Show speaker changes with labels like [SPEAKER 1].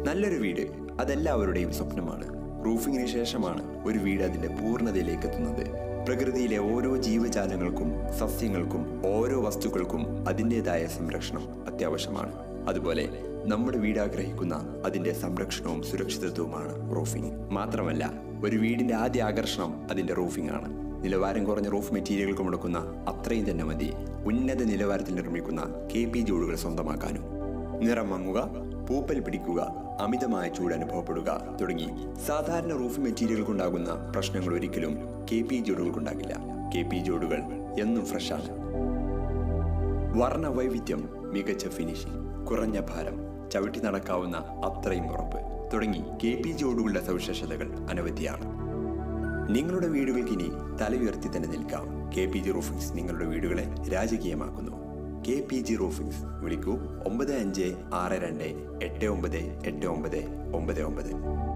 [SPEAKER 1] നല്ലൊരു വീട് അതെല്ലാവരുടെയും സ്വപ്നമാണ് റൂഫിങ്ങിന് ശേഷമാണ് ഒരു വീട് അതിന്റെ പൂർണ്ണതയിലേക്ക് എത്തുന്നത് പ്രകൃതിയിലെ ഓരോ ജീവജാലങ്ങൾക്കും സസ്യങ്ങൾക്കും ഓരോ വസ്തുക്കൾക്കും അതിൻ്റെതായ സംരക്ഷണം അത്യാവശ്യമാണ് അതുപോലെ നമ്മുടെ വീട് ആഗ്രഹിക്കുന്ന അതിന്റെ സംരക്ഷണവും സുരക്ഷിതത്വവുമാണ് റൂഫിംഗ് മാത്രമല്ല ഒരു വീടിന്റെ ആദ്യ ആകർഷണം അതിന്റെ റൂഫിംഗ് ആണ് നിലവാരം കുറഞ്ഞ റൂഫ് മെറ്റീരിയലുകൾ മുടക്കുന്ന അത്രയും തന്നെ മതി ഉന്നത നിലവാരത്തിൽ നിർമ്മിക്കുന്ന കെ പി ജോഡുകൾ സ്വന്തമാക്കാനും നിറം മങ്ങുക പൂപ്പൽ പിടിക്കുക അമിതമായ ചൂട് അനുഭവപ്പെടുക തുടങ്ങി സാധാരണ റൂഫ് മെറ്റീരിയലുകൾക്കുണ്ടാകുന്ന പ്രശ്നങ്ങൾ ഒരിക്കലും കെ പി ജോഡുകൾക്കുണ്ടാകില്ല കെ പി ജോഡുകൾ എന്നും ഫ്രഷാണ് വർണ്ണ വൈവിധ്യം മികച്ച ഫിനിഷിംഗ് കുറഞ്ഞ ഭാരം ചവിട്ടി നടക്കാവുന്ന അത്രയും ഉറപ്പ് തുടങ്ങി കെ പി ജോഡുകളുടെ സവിശേഷതകൾ അനവധിയാണ് നിങ്ങളുടെ വീടുകൾക്ക് ഇനി തലയുയർത്തി തന്നെ നിൽക്കാം കെ പി ജി റൂഫിംഗ്സ് നിങ്ങളുടെ വീടുകളെ രാജകീയമാക്കുന്നു കെ പി ജി റൂഫിംഗ്സ് വിളിക്കൂ ഒമ്പത് അഞ്ച് ആറ് രണ്ട് എട്ട് ഒമ്പത് എട്ട് ഒമ്പത് ഒമ്പത് ഒമ്പത്